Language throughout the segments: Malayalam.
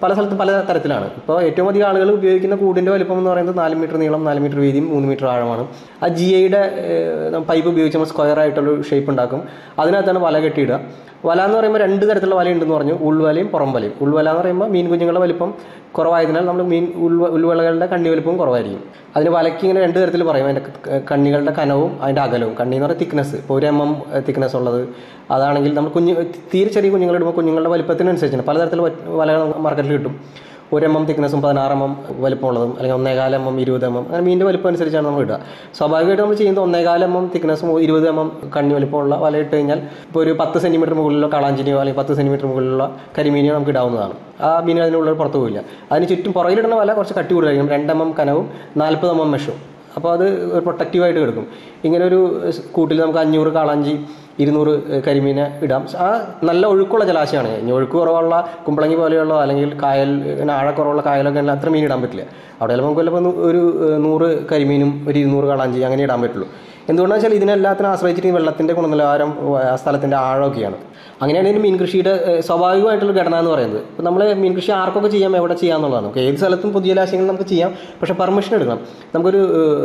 പല സ്ഥലത്തും പല തരത്തിലാണ് ഇപ്പോൾ ഏറ്റവും അധികം ആളുകൾ ഉപയോഗിക്കുന്ന കൂടിൻ്റെ വലിപ്പം എന്ന് പറയുന്നത് നാല് മീറ്റർ നീളം നാല് മീറ്റർ വീതിയും മൂന്ന് മീറ്റർ ആഴമാണ് ആ ജി ഐയുടെ പൈപ്പ് ഉപയോഗിച്ച് നമ്മൾ സ്ക്വയർ ആയിട്ടുള്ള ഷേപ്പ് ഉണ്ടാക്കും അതിനകത്താണ് വല കെട്ടിയിടുക വല എന്ന് പറയുമ്പോൾ രണ്ട് തരത്തിലുള്ള വല ഉണ്ടെന്ന് പറഞ്ഞു ഉൾവലയും പുറം വലയും ഉൾവല എന്ന് പറയുമ്പോൾ മീൻ കുഞ്ഞുങ്ങളുടെ വലിപ്പം കുറവായതിനാൽ നമ്മൾ മീൻ ഉൾവ ഉൾവലകളുടെ കണ്ണി വലിപ്പവും കുറവായിരിക്കും അതിന് വലയ്ക്ക് ഇങ്ങനെ രണ്ട് തരത്തിൽ പറയും അതിൻ്റെ ക- കണ്ണികളുടെ കനവും അതിൻ്റെ അകലവും കണ്ണി എന്ന് പറയുന്നത് തിക്നെസ് ഇപ്പോൾ ഒരു എം എം തിക്നെസ് ഉള്ളത് അതാണെങ്കിൽ നമ്മൾ കുഞ്ഞ് തീരെ ചെറിയ കുഞ്ഞുങ്ങളിടുമ്പോൾ കുഞ്ഞുങ്ങളുടെ വലിപ്പത്തിനനുസരിച്ചാണ് പലതരത്തിലുള്ള വലകൾ മാർക്കറ്റിൽ കിട്ടും ഒരു എം എം തിക്നെസ്സും പതിനാറ് എം എം വലിപ്പമുള്ളതും അല്ലെങ്കിൽ ഒന്നേകാൽ എം എം ഇരുപത് എം എം അങ്ങനെ മീനിൻ്റെ വലിപ്പം അനുസരിച്ചാണ് നമ്മൾ ഇടുക സ്വാഭാവികമായിട്ട് നമ്മൾ ചെയ്യുന്നത് ഒന്നേകാൽ എം എം തിക്നെസ്സും ഇരുപത് എം എം കണ്ണി വലിപ്പമുള്ള വല ഇട്ട് കഴിഞ്ഞാൽ ഇപ്പോൾ ഒരു പത്ത് സെൻറ്റിമീറ്റർ മുകളിലുള്ള കളാഞ്ചിനിയോ അല്ലെങ്കിൽ പത്ത് സെൻറ്റിമീറ്റർ മുകളിലുള്ള കരിമീനിയോ നമുക്ക് ഇടാവുന്നതാണ് ആ മീൻ അതിനുള്ളിൽ പുറത്തു പോയില്ല അതിന് ചുറ്റും പുറകിലിടുന്ന വല കുറച്ച് കട്ടി കൂടുതലായിരിക്കും രണ്ട് എം എം കനവും നാൽപ്പത് എം എം മെഷും അപ്പോൾ അത് ഒരു പ്രൊട്ടക്റ്റീവായിട്ട് കിടക്കും ഇങ്ങനെ ഒരു കൂട്ടിൽ നമുക്ക് അഞ്ഞൂറ് കാളാഞ്ചി ഇരുന്നൂറ് കരിമീനെ ഇടാം ആ നല്ല ഒഴുക്കുള്ള ജലാശയമാണ് ഇനി ഒഴുക്ക് കുറവുള്ള കുമ്പളങ്ങി പോലെയുള്ള അല്ലെങ്കിൽ കായൽ ഇങ്ങനെ ആഴക്കുറവുള്ള കായലൊക്കെ ഉണ്ടെങ്കിൽ അത്ര മീൻ ഇടാൻ പറ്റില്ല അവിടെ നമുക്ക് ചിലപ്പോൾ ഒരു ഏഹ്, നൂറ് കരിമീനും ഒരു ഇരുന്നൂറ് കാളാഞ്ചി അങ്ങനെ ഇടാൻ പറ്റുള്ളൂ എന്തുകൊണ്ടാണെന്ന് വെച്ചാൽ ഇതിനെല്ലാത്തിനും ആശ്രയിച്ചിട്ട് ഈ വെള്ളത്തിൻ്റെ ഗുണനിലവാരം ആ സ്ഥലത്തിൻ്റെ ആഴമൊക്കെയാണ് അങ്ങനെയാണ് ഇതിന് മീൻ കൃഷിയുടെ ഏഹ്, സ്വാഭാവികമായിട്ടുള്ള ഘടന എന്ന് പറയുന്നത് ഇപ്പോൾ നമ്മൾ മീൻ കൃഷി ആർക്കൊക്കെ ചെയ്യാം എവിടെ ചെയ്യാമെന്നുള്ളതാണ് നമുക്ക് ഏത് സ്ഥലത്തും പുതിയ ജലാശയങ്ങൾ നമുക്ക് ചെയ്യാം പക്ഷേ പെർമിഷൻ എടുക്കണം നമുക്കൊരു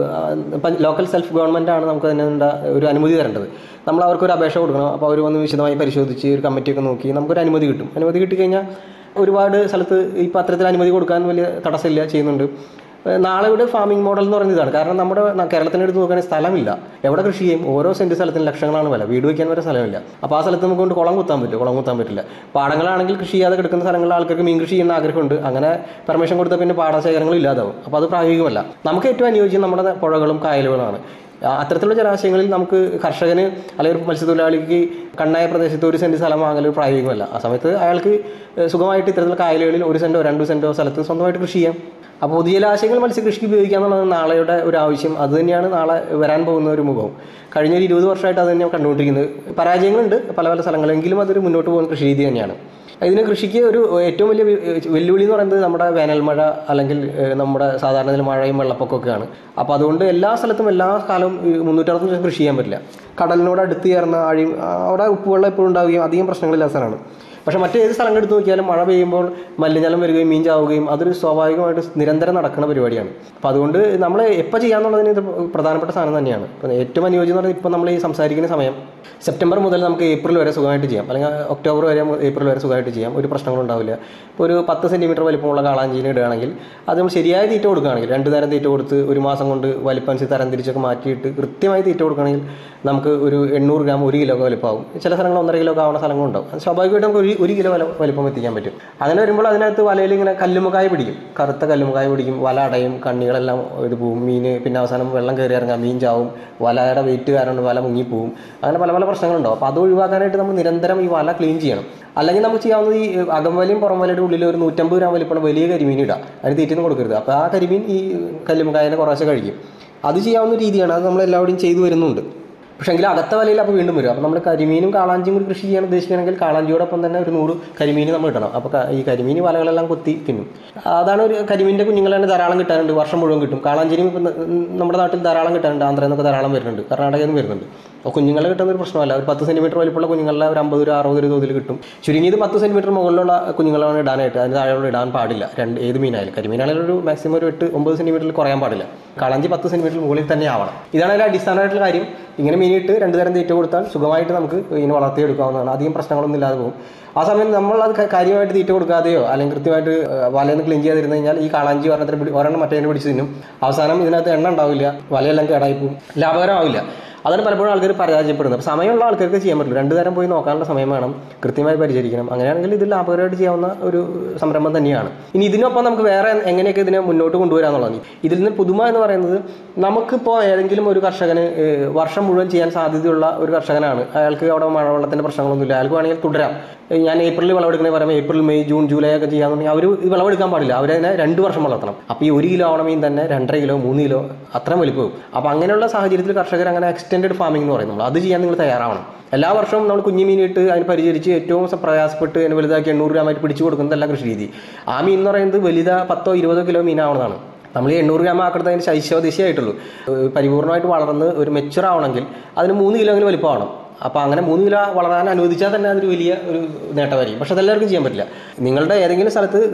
ലോക്കൽ സെൽഫ് ഗവൺമെൻറ് ആണ് നമുക്ക് അതിനുള്ള ഒരു അനുമതി തരേണ്ടത് നമ്മൾ അവർക്ക് ഒരു അപേക്ഷ കൊടുക്കണം അപ്പോൾ അവർ വന്ന് വിശദമായി പരിശോധിച്ച് ഒരു കമ്മിറ്റിയൊക്കെ നോക്കി നമുക്കൊരു അനുമതി കിട്ടും അനുമതി കിട്ടിക്കഴിഞ്ഞാൽ ഒരുപാട് സ്ഥലത്ത് ഇപ്പോൾ അത്തരത്തിൽ അനുമതി കൊടുക്കാൻ വലിയ തടസ്സമില്ല ചെയ്യുന്നുണ്ട് ഏഹ് നാളെ ഇവിടെ ഫാമിംഗ് മോഡൽ എന്ന് പറയുന്നത് ഇതാണ് കാരണം നമ്മുടെ ന- കേരളത്തിൻ്റെ അടുത്ത് നോക്കുകയാണെങ്കിൽ സ്ഥലമില്ല എവിടെ കൃഷി ചെയ്യും ഓരോ സെൻറ്റ് സ്ഥലത്തിന് ലക്ഷങ്ങളാണ് വില വീട് വയ്ക്കാൻ വരെ സ്ഥലമില്ല അപ്പോൾ ആ സ്ഥലത്ത് നമുക്ക് കൊണ്ട് കുളം കുത്താൻ പറ്റും കുളം കുത്താൻ പറ്റില്ല പാടങ്ങളാണെങ്കിൽ കൃഷി ചെയ്യാതെ കിടക്കുന്ന സ്ഥലങ്ങളിൽ ആൾക്കാർക്ക് മീൻ കൃഷി ചെയ്യുന്ന ആഗ്രഹമുണ്ട് അങ്ങനെ പെർമിഷൻ കൊടുത്താൽ പിന്നെ പാടശേഖരങ്ങൾ ഇല്ലാതാവും അപ്പോൾ അത് പ്രായോഗികമല്ല നമുക്ക് ഏറ്റവും അനുയോജ്യം നമ്മുടെ പുഴകളും കായലുകളാണ് ആ, അത്തരത്തിലുള്ള ജലാശയങ്ങളിൽ നമുക്ക് കർഷകന് അല്ലെങ്കിൽ ഒരു മത്സ്യത്തൊഴിലാളിക്ക് കണ്ണായ പ്രദേശത്ത് ഒരു സെൻറ്റ് സ്ഥലം വാങ്ങൽ പ്രായോഗികമല്ല ആ സമയത്ത് അയാൾക്ക് ഏഹ്, സുഖമായിട്ട് ഇത്തരത്തിലുള്ള കായലുകളിൽ ഒരു സെൻറ്റോ രണ്ട് സെൻറ്റോ സ്ഥലത്ത് സ്വന്തമായിട്ട് കൃഷി ചെയ്യാം അപ്പോൾ പൊതുജലാശയങ്ങൾ മത്സ്യകൃഷിക്ക് ഉപയോഗിക്കുക എന്നുള്ളത് നാളെയുടെ ഒരു ആവശ്യം അത് തന്നെയാണ് നാളെ വരാൻ പോകുന്ന ഒരു മുഖം കഴിഞ്ഞ ഒരു ഇരുപത് വർഷമായിട്ട് അത് തന്നെയാണ് കണ്ടുകൊണ്ടിരിക്കുന്നത് പരാജയങ്ങളുണ്ട് പല പല സ്ഥലങ്ങളെങ്കിലും അതൊരു മുന്നോട്ട് പോകുന്ന കൃഷി രീതി തന്നെയാണ് ഇതിന് കൃഷിക്ക് ഒരു ഏറ്റവും വലിയ വെ- വെല്ലുവിളി എന്ന് പറയുന്നത് നമ്മുടെ വേനൽ മഴ അല്ലെങ്കിൽ ഏഹ്, നമ്മുടെ സാധാരണ ഇതിൽ മഴയും വെള്ളപ്പൊക്കമൊക്കെയാണ് അപ്പോൾ അതുകൊണ്ട് എല്ലാ സ്ഥലത്തും എല്ലാ കാലവും ഈ മുന്നൂറ്ററുപത്തഞ്ച് ദിവസം കൃഷി ചെയ്യാൻ പറ്റില്ല കടലിനോട് അടുത്ത് ചേർന്ന ആഴി അവിടെ ഉപ്പുവെള്ളം എപ്പോഴും ഉണ്ടാവുകയും അധികം പ്രശ്നങ്ങളില്ലാത്ത സ്ഥലമാണ് പക്ഷെ മറ്റേത് സ്ഥലങ്ങൾ എടുത്ത് നോക്കിയാലും മഴ പെയ്യുമ്പോൾ മലിനജലം വരികയും മീൻ ചാവുകയും അതൊരു സ്വാഭാവികമായിട്ട് നിരന്തരം നടക്കുന്ന പരിപാടിയാണ് അപ്പോൾ അതുകൊണ്ട് നമ്മൾ എപ്പോൾ ചെയ്യാന്നുള്ളതിന് ഇത് പ്രധാനപ്പെട്ട സാധനം തന്നെയാണ് ഇപ്പം ഏറ്റവും അനുയോജ്യം എന്ന് പറഞ്ഞാൽ ഇപ്പം നമ്മൾ ഈ സംസാരിക്കുന്ന സമയം സെപ്റ്റംബർ മുതൽ നമുക്ക് ഏപ്രിൽ വരെ സുഖമായിട്ട് ചെയ്യാം അല്ലെങ്കിൽ ഒക്ടോബർ വരെ ഏപ്രിൽ വരെ സുഖമായിട്ട് ചെയ്യാം ഒരു പ്രശ്നങ്ങളും ഉണ്ടാവില്ല ഇപ്പോൾ ഒരു പത്ത് സെൻറ്റിമീറ്റർ വലിപ്പമുള്ള കാളാഞ്ചീനെ ഇടുകയാണെങ്കിൽ അത് നമ്മൾ ശരിയായ തീറ്റ കൊടുക്കുകയാണെങ്കിൽ രണ്ട് തരം തീറ്റ കൊടുത്ത് ഒരു മാസം കൊണ്ട് വലിപ്പം അനുസരിച്ച് തരം തിരിച്ചൊക്കെ മാറ്റിയിട്ട് കൃത്യമായി തീറ്റ കൊടുക്കുകയാണെങ്കിൽ നമുക്ക് ഒരു എണ്ണൂറ് ഗ്രാം ഒരു കിലോ ഒക്കെ വലിപ്പമാവും ചില സ്ഥലങ്ങൾ ഒന്നര കിലോ ഒക്കെ ആവുന്ന സ്ഥലങ്ങളുണ്ടാവും അത് സ്വാഭാവികമായിട്ട് നമുക്ക് ഒരു ഒരു കിലോ വല വലിപ്പം എത്തിക്കാൻ പറ്റും അങ്ങനെ വരുമ്പോൾ അതിനകത്ത് വലയിൽ ഇങ്ങനെ കല്ലുമുക്കായ പിടിക്കും കറുത്ത കല്ലുമുക്കായ പിടിക്കും വല അടയും കണ്ണികളെല്ലാം ഇത് പോവും മീൻ പിന്നെ അവസാനം വെള്ളം കയറി ഇറങ്ങാം മീൻ ചാവും വലയുടെ വെയിറ്റ് കാരണം വല മുങ്ങിപ്പോവും അങ്ങനെ പല പല പ്രശ്നങ്ങളുണ്ടാവും അപ്പോൾ അത് ഒഴിവാക്കാനായിട്ട് നമ്മൾ നിരന്തരം ഈ വല ക്ലീൻ ചെയ്യണം അല്ലെങ്കിൽ നമുക്ക് ചെയ്യാവുന്നത് ഈ അകംവലയും പുറംവലയുടെ ഉള്ളിൽ ഒരു നൂറ്റമ്പത് ഗ്രാം വലിപ്പമുള്ള വലിയ കരിമീൻ ഇടുക അതിന് തീറ്റൊന്നും കൊടുക്കരുത് അപ്പോൾ ആ കരിമീൻ ഈ കല്ലുമുക്കായനെ കുറേശ്ശെ കഴിക്കും അത് ചെയ്യാവുന്ന രീതിയാണ് അത് നമ്മൾ എല്ലാവരുടെയും ചെയ്തു വരുന്നുണ്ട് പക്ഷേ എങ്കിൽ അകത്ത വലയിൽ അപ്പോൾ വീണ്ടും വരും അപ്പോൾ നമ്മൾ കരിമീനും കാളാഞ്ചിയും കൂടി കൃഷി ചെയ്യാൻ ഉദ്ദേശിക്കുകയാണെങ്കിൽ കാളാഞ്ചിയോടൊപ്പം തന്നെ ഒരു നൂറ് കരിമീൻ നമ്മൾ ഇടണം അപ്പോൾ ക- ഈ കരിമീൻ വലകളെല്ലാം കൊത്തി തിന്നും അതാണ് ഒരു കരിമീൻ്റെ കുഞ്ഞുങ്ങൾ തന്നെ ധാരാളം കിട്ടാനുണ്ട് വർഷം മുഴുവൻ കിട്ടും കാളാഞ്ചിനും ഇപ്പം ന- നമ്മുടെ നാട്ടിൽ ധാരാളം കിട്ടാനുണ്ട് ആന്ധ്രയിൽ നിന്നൊക്കെ ധാരാളം വരുന്നുണ്ട് കർണാടകയിൽ നിന്ന് വരുന്നുണ്ട് അപ്പോൾ കുഞ്ഞുങ്ങളെ കിട്ടുന്ന ഒരു പ്രശ്നമല്ല ഒരു പത്ത് സെൻറ്റിമീറ്റർ വലിപ്പമുള്ള കുഞ്ഞുങ്ങളെ ഒരു അമ്പത് ഒരു അറുപത് ഒരു തോതിൽ കിട്ടും ചുരുങ്ങിയത് പത്ത് സെൻറ്റിമീറ്റർ മുകളിലുള്ള കുഞ്ഞുങ്ങളാണ് ഇടാനായിട്ട് അതിന് താഴെയുള്ള ഇടാൻ പാടില്ല രണ്ട് ഏത് മീനായാലും കരിമീനായാലും ഒരു മാക്സിമം ഒരു എട്ട് ഒമ്പത് സെൻറ്റിമീറ്ററിൽ കുറയാൻ പാടില്ല കാളാഞ്ചി പത്ത് സെൻറ്റിമീറ്റർ മുകളിൽ തന്നെ ആവണം ഇതാണ് അതിൽ അടിസ്ഥാനമായിട്ടുള്ള കാര്യം ഇങ്ങനെ മീനിട്ട് രണ്ട് തരം തീറ്റ കൊടുത്താൽ സുഖമായിട്ട് നമുക്ക് ഇതിനെ വളർത്തിയെടുക്കാവുന്നതാണ് അധികം പ്രശ്നങ്ങളൊന്നും ഇല്ലാതെ പോകും ആ സമയം നമ്മൾ അത് ക- കാര്യമായിട്ട് തീറ്റ കൊടുക്കാതെയോ അല്ലെങ്കിൽ കൃത്യമായിട്ട് ഏഹ്, വലയൊന്ന് ക്ലീൻ ചെയ്യാതിരുന്നു കഴിഞ്ഞാൽ ഈ കാളാഞ്ചി ഒരെണ്ണത്തിന് പിടി- ഒരെണ്ണം മറ്റേ പിടിച്ച് തിന്നും അവസാനം ഇതിനകത്ത് എണ്ണ ഉണ്ടാവില്ല വലയെല്ലാം കേടായി പോകും ലാഭകരമാവില്ല അതാണ് പലപ്പോഴും ആൾക്കാർ പരാജയപ്പെടുന്നത് അപ്പോൾ സമയമുള്ള ആൾക്കാർക്ക് ചെയ്യാൻ പറ്റില്ല രണ്ട് തരം പോയി നോക്കാനുള്ള സമയം വേണം കൃത്യമായി പരിചരിക്കണം അങ്ങനെയാണെങ്കിൽ ഇത് ലാഭകരമായിട്ട് ചെയ്യാവുന്ന ഒരു സംരംഭം തന്നെയാണ് ഇനി ഇതിനൊപ്പം നമുക്ക് വേറെ എങ്ങനെയൊക്കെ ഇതിനെ മുന്നോട്ട് കൊണ്ടുവരാന്നുള്ളതാണ് ഇതിൽ നിന്ന് പുതുമ എന്ന് പറയുന്നത് നമുക്കിപ്പോൾ ഏതെങ്കിലും ഒരു കർഷകന് ഏഹ്, വർഷം മുഴുവൻ ചെയ്യാൻ സാധ്യതയുള്ള ഒരു കർഷകനാണ് അയാൾക്ക് അവിടെ മഴവെള്ളത്തിന്റെ പ്രശ്നങ്ങളൊന്നുമില്ല അയാൾക്ക് വേണമെങ്കിൽ തുടരാം ഏഹ്, ഞാൻ ഏപ്രിലിൽ വിളവെടുക്കണേ പറയുമ്പോൾ ഏപ്രിൽ മെയ് ജൂൺ ജൂലൈ ഒക്കെ ചെയ്യാന്നുണ്ടെങ്കിൽ അവർ വിളവെടുക്കാൻ പാടില്ല അവരതിനെ രണ്ട് വർഷം വളർത്തണം അപ്പോൾ ഈ ഒരു കിലോ ആവണമെങ്കിൽ തന്നെ രണ്ടര കിലോ മൂന്ന് കിലോ അത്രയും വലിപ്പം അപ്പോൾ അങ്ങനെയുള്ള സാഹചര്യത്തിൽ കർഷകർ അങ്ങനെ എക്സ്റ്റെൻഡഡ് ഫാമിംഗ് എന്ന് പറയും നമ്മൾ അത് ചെയ്യാൻ നിങ്ങൾ തയ്യാറാവണം എല്ലാ വർഷവും നമ്മൾ കുഞ്ഞു മീനിട്ട് അതിന് പരിചരിച്ച് ഏറ്റവും സ- പ്രയാസപ്പെട്ട് അതിന് വലുതാക്കി എണ്ണൂറ് ഗ്രാമായിട്ട് പിടിച്ചു കൊടുക്കുന്നതല്ല കൃഷി രീതി ആ മീൻ എന്ന് പറയുന്നത് വലുതാ പത്തോ ഇരുപതോ കിലോ മീനാവുന്നതാണ് നമ്മൾ ഈ എണ്ണൂറ് ഗ്രാം ആക്കുന്നത് അതിന് ശൈശവദിശയായിട്ടുള്ളൂ ഏഹ് പരിപൂർണമായിട്ട് വളർന്ന് ഒരു മെച്ചുർ ആവണമെങ്കിൽ അതിന് മൂന്ന് കിലോങ്കിലും വലിപ്പമാവണം അപ്പോൾ അങ്ങനെ മൂന്ന് കിലോ വളരാൻ അനുവദിച്ചാൽ തന്നെ അതൊരു വലിയ ഒരു നേട്ടമായിരിക്കും പക്ഷെ അതെല്ലാവർക്കും ചെയ്യാൻ പറ്റില്ല നിങ്ങളുടെ ഏതെങ്കിലും സ്ഥലത്ത്